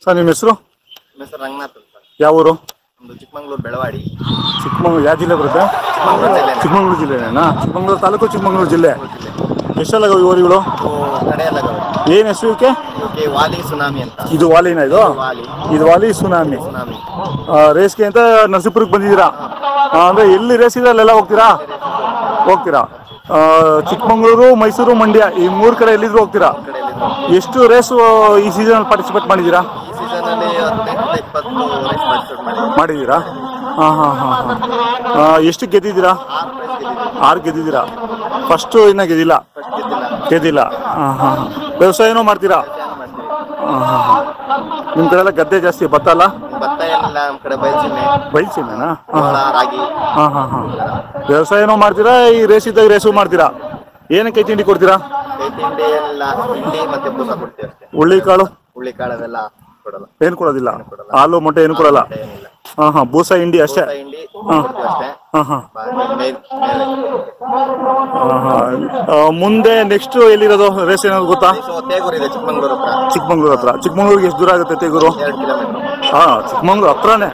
Sir ನಿಮ್ಮ ಹೆಸರು ನಮ್ಮ ಹೆಸರು ರಂಗನಾಥ್ ಅಂತ ಯಾವ ಊರು ನಮ್ದು ಚಿಕ್ಕಮಂಗ್ಳೂರು ಬೆಳವಾಡಿ ಚಿಕ್ಕಮಂಗ್ಳೂರು ಯಾವ ಜಿಲ್ಲೆ ಬರುತ್ತೆ ಚಿಕ್ಕಮಂಗ್ಳೂರು ಜಿಲ್ಲೆ ಚಿಕ್ಕಮಂಗ್ಳೂರು ಜಿಲ್ಲೆನಾ ಚಿಕ್ಕಮಂಗ್ಳೂರು ತಾಲೂಕು ಚಿಕ್ಕಮಂಗ್ಳೂರು ಜಿಲ್ಲೆ ಎಷ್ಟೆಲ್ಲ ಈ ಊರುಗಳು ಕಡೆಯಲ್ಲ ಏನು ಹೆಸರು ಇವಕ್ಕೆ ಇವಕ್ಕೆ ವಾಲಿ ಸುನಾಮಿ ಅಂತ ಇದು ವಾಲಿನ ಇದು ವಾಲಿ ಇದು ವಾಲಿ ಸುನಾಮಿ ಸುನಾಮಿ ಆ, ರೇಸ್ಗೆ ಅಂತ ನರಸೀಪುರಕ್ಕೆ ಬಂದಿದ್ದೀರಾ ಆ, ಅಂದ್ರೆ ಎಲ್ಲಿ ರೇಸ್ ಇದೆ ಅಲ್ಲೆಲ್ಲ ಹೋಗ್ತೀರಾ ಹೋಗ್ತೀರಾ ಆ, ಚಿಕ್ಕಮಂಗ್ಳೂರು ಮೈಸೂರು ಮಂಡ್ಯ ಈ ಮೂರು ಕಡೆ ಎಲ್ಲಿದ್ರು ಹೋಗ್ತೀರಾ ಕಡೆಯಲ್ಲಿ ಎಷ್ಟು ರೇಸು ಈ ಸೀಸನ್ ಪಾರ್ಟಿಸಿಪೇಟ್ ಮಾಡಿದ್ದೀರಾ ಈ ಸೀಸನ್ ಅಲ್ಲಿ ಹದಿನೆಂಟರಿಂದ ಇಪ್ಪತ್ತು ರೇಸ್ ಪಾರ್ಟಿಸಿಪೇಟ್ ಮಾಡಿದ್ವಿ ಮಾಡಿದ್ದೀರಾ ಹಾಂ ಹಾಂ ಹಾಂ ಹಾಂ ಎಷ್ಟು ಗೆದ್ದಿದ್ದೀರಾ ಆರು ಪ್ರೈಸ್ ಗೆದ್ದಿದ್ವಿ ಆರು ಗೆದ್ದಿದ್ದೀರಾ ಫಸ್ಟು ಇನ್ನೂ ಗೆದ್ದಿಲ್ಲ ಫಸ್ಟ್ ಗೆದ್ದಿಲ್ಲ ಗೆದ್ದಿಲ್ಲ ಹಾಂ ಹಾಂ ಹಾಂ ವ್ಯವಸಾಯನೂ ಮಾಡ್ತೀರಾ ಧ್ಯಾನ ಮಾಡ್ತೀವಿ ಹಾಂ ಹಾಂ ಹಾಂ ನಿಮ್ಮ ಕಡೆ ಎಲ್ಲ ಗದ್ದೆ ಜಾಸ್ತಿ ಭತ್ತ ಅಲ್ಲ ಭತ್ತ ಏನಿಲ್ಲ ನಮ್ಮ ಕಡೆ ಬಯಲ್ಸೀಮೆ ಬಯಲ್ಸೀಮೆನಾ ಹಾಂ ಜೋಳ ರಾಗಿ ಹಾಂ ಹಾಂ ಹಾಂ ವ್ಯವಸಾಯನೂ ಮಾಡ್ತೀರಾ ಈ ರೇಸ್ ಇದ್ದಾಗ ರೇಸು ಮಾಡ್ತೀರಾ ಏನಕ್ಕೆ ಕೈ ತಿಂಡಿ ಕೊಡ್ತೀರಾ ಕೈ ತಿಂಡಿ ಎಲ್ಲ ತಿಂಡಿ ಮತ್ತೆ ಬೂಸ ಕೊಡ್ತೀವಿ ಅಷ್ಟೇ ಹುಳ್ಳಿಕಾಳು ಹುಳ್ಳಿಕಾಳು ಅವೆಲ್ಲ ಕೊಡಲ್ಲ ಏನು ಕೊಡೋದಿಲ್ಲ ಹಾಲು ಮೊಟ್ಟೆ ಏನು ಕೊಡಲ್ಲ ಮತ್ತೆ ಏನಿಲ್ಲ ಹಾಂ ಹಾಂ ಬೂಸ ಹಿಂಡಿ ಅಷ್ಟೇ ಬೂಸ ಹಿಂಡಿ ಕೊಡ್ತೀವಿ ಅಷ್ಟೇ ಹಾಂ ಹಾಂ ಬಾಕಿ ಮೇಲ್ ಮೇಲೆ ಹಾಂ ಹಾಂ ಮುಂದೆ ನೆಕ್ಸ್ಟ್ ಎಲ್ಲಿರೋದು ರೇಸ್ ಏನಾದ್ರು ಗೊತ್ತಾ ಸೊ ತೇಗೂರು ಇದೆ ಚಿಕ್ಕಮಂಗ್ಳೂರು ಹತ್ರ ಚಿಕ್ಕಮಂಗ್ಳೂರು ಹತ್ರ ಚಿಕ್ಕಮಂಗ್ಳೂರಿಗೆ ಎಷ್ಟು ದೂರ ಆಗುತ್ತೆ ತೇಗೂರು ಎರಡು ಕಿಲೋಮೀಟರ್ ಹಾಂ ಚಿಕ್ಕಮಂಗ್ಳೂರು ಹತ್ರನೇ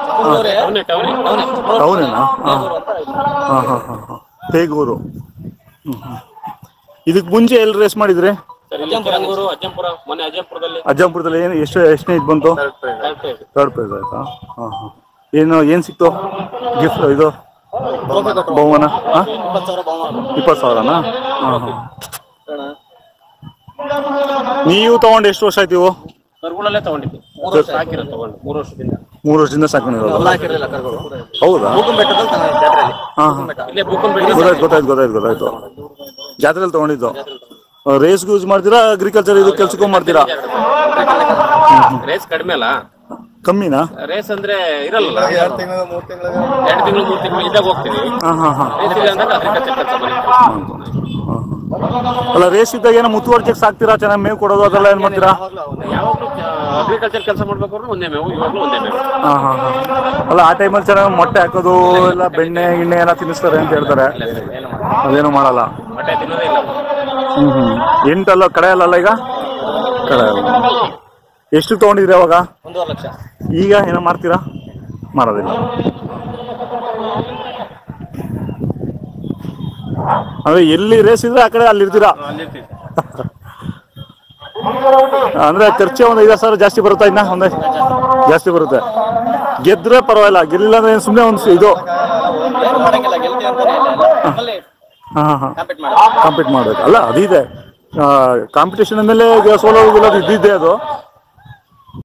ಟೌನೇನಾ ಹಾಂ ಹಾಂ ಹಾಂ ಹಾಂ ಹಾಂ ತೇಗೂರು ಹ್ಮ್, ಹ್ಮ್. ಇದಕ್ಕೆ ಮುಂಚೆ ಎಲ್ಲಿ ರೇಸ್ ಮಾಡಿದ್ರಿ ಅಜ್ಜಂಪುರ ಅಜ್ಜಂಪುರ ಮೊನ್ನೆ ಅಜ್ಜಂಪುರದಲ್ಲಿ ಅಜ್ಜಂಪುರದಲ್ಲಿ ಏನು ಎಷ್ಟು ಎಷ್ಟನೇ ಇದು ಬಂತು ಥರ್ಡ್ ಪ್ರೈಸ್ ಆಯ್ತಾ ಹಾಂ ಹಾಂ ಏನು ಏನು ಸಿಕ್ತು ಗಿಫ್ಟ್ ಇದು ಬಹುಮಾನ ಹಾಂ ಇಪ್ಪತ್ತು ಸಾವಿರನಾ ಹಾಂ ಹಾಂ ನೀವು ತಗೊಂಡು ಎಷ್ಟು ವರ್ಷ ಆಯ್ತು ಇವು ಕರ್ಗಳಲ್ಲೇ ತಗೊಂಡಿದ್ದೆ ಮೂರು ವರ್ಷ ಹಾಕಿರೋ ತಗೊಂಡು ಮೂರು ವರ್ಷದಿಂದ ಮೂರು ವರ್ಷದಿಂದ ಸಾಕೊಂಡಿರೋದು ಹಾಕಿರಲಿಲ್ಲ ಕರ್ಗಳು ಹೌದಾ ಬೆಟ್ಟದಲ್ಲಿ ಜಾತ್ರೆಯಲ್ಲಿ ಹಾಂ ಹಾಂ ಇಲ್ಲೇ ಬುಕ್ಕನ್ ಬೆಟ್ಟ ಗೊತ್ತಾಯ್ತು ಗೊತ್ತಾಯ್ತು ಗೊತ್ತಾಯ್ತು ಗೊತ್ತಾಯ್ತು ಜಾತ್ರೆಯಲ್ಲಿ ತಗೊಂಡಿದ್ದು ರೇಸ್ಗೆ ಯೂಸ್ ಮಾಡ್ತೀರಾ ಅಗ್ರಿಕಲ್ಚರ್ ಇದು ಕೆಲ್ಸಕ್ಕೂ ಮಾಡ್ತೀರಾ ರೇಸ್ ಕಡಿಮೆ ಅಲ್ಲ ಕಮ್ಮಿನಾ ರೇಸ್ ಅಂದ್ರೆ ಇರಲ್ಲ ಎರಡು ತಿಂಗಳು ಮೂರು ತಿಂಗಳು ಎರಡು ತಿಂಗಳು ಮೂರು ತಿಂಗಳು ಇದ್ದಾಗ ಹೋಗ್ತೀವಿ ಹಾಂ ಹಾಂ ಹಾಂ ರೇಸ್ ಇಲ್ಲ ಅಂದಾಗ ಅಗ್ರಿಕಲ್ಚರ್ ಕೆಲಸ ಅಲ್ಲ ರೇಸ್ ಇದ್ದಾಗ ಏನೋ ಮುತುವರ್ಜಿಗೆ ಸಾಕ್ತೀರಾ ಚೆನ್ನಾಗಿ ಮೇವು ಕೊಡೋದು ಅದೆಲ್ಲ ಏನು ಮಾಡ್ತೀರಾ ಯಾವಾಗಲೂ ಅಗ್ರಿಕಲ್ಚರ್ ಕೆಲಸ ಮಾಡ್ಬೇಕಾದ್ರೂ ಒಂದೇ ಮೇವು ಇವಾಗಲೂ ಒಂದೇ ಮೇವು ಹಾಂ ಹಾಂ ಹಾಂ ಅಲ್ಲ ಆ ಟೈಮಲ್ಲಿ ಚೆನ್ನಾಗಿ ಮೊಟ್ಟೆ ಹಾಕೋದು ಎಲ್ಲ ಬೆಣ್ಣೆ ಗಿಣ್ಣೆ ಎಲ್ಲ ತಿನ್ನಿಸ್ತಾರೆ ಅಂತ ಹೇಳ್ತಾರೆ ಅದೇನು ಮಾಡಲ್ಲ ಮೊಟ್ಟೆ ತಿನ್ನೋದೇ ಇಲ್ಲ ಹ್ಞೂ ಹ್ಞೂ ಎಂಟಲ್ಲ ಕಡೆ ಅಲ್ಲಲ್ಲ ಈಗ ಕಡೆ ಅಲ್ಲ ಎಷ್ಟು ತೊಗೊಂಡಿದ್ರಿ ಅವಾಗ ಒಂದೂವರೆ ಲಕ್ಷ ಈಗ ಏನೋ ಮಾಡ್ತೀರಾ ಮಾರೋದಿಲ್ಲ ಅಂದ್ರೆ ಎಲ್ಲಿ ರೇಸ್ ಇದ್ರೆ ಆ ಕಡೆ ಅಲ್ಲಿ ಇರ್ತೀರಾ ಅಲ್ಲಿರ್ತೀವಿ ಅಂದ್ರೆ ಖರ್ಚು ಒಂದು ಐದು ಸಾವಿರ ಜಾಸ್ತಿ ಬರುತ್ತಾ ಇನ್ನ ಒಂದೇ ಜಾಸ್ತಿ ಬರುತ್ತೆ ಗೆದ್ರೆ ಪರವಾಗಿಲ್ಲ ಗೆಲ್ಲಿಲ್ಲ ಅಂದ್ರೆ ಸುಮ್ಮನೆ ಒಂದು ಇದು ಏನು ಮಾಡಂಗಿಲ್ಲ ಗೆಲ್ತಿ ಅಂತಾನೆ ಇಲ್ಲ ನಮ್ಮಲ್ಲಿ ಹಾಂ ಹಾಂ ಹಾಂ ಕಾಂಪೀಟ್ ಮಾಡಿ ಕಾಂಪೀಟ್ ಮಾಡಬೇಕು ಅಲ್ಲ ಅದಿದೆ ಕಾಂಪಿಟೇಷನ್ ಮೇಲೆ ಈಗ ಸೋಲೋ ಗೆಲ್ಲೋದು ಇದ್ದಿದ್ದೆ ಅದು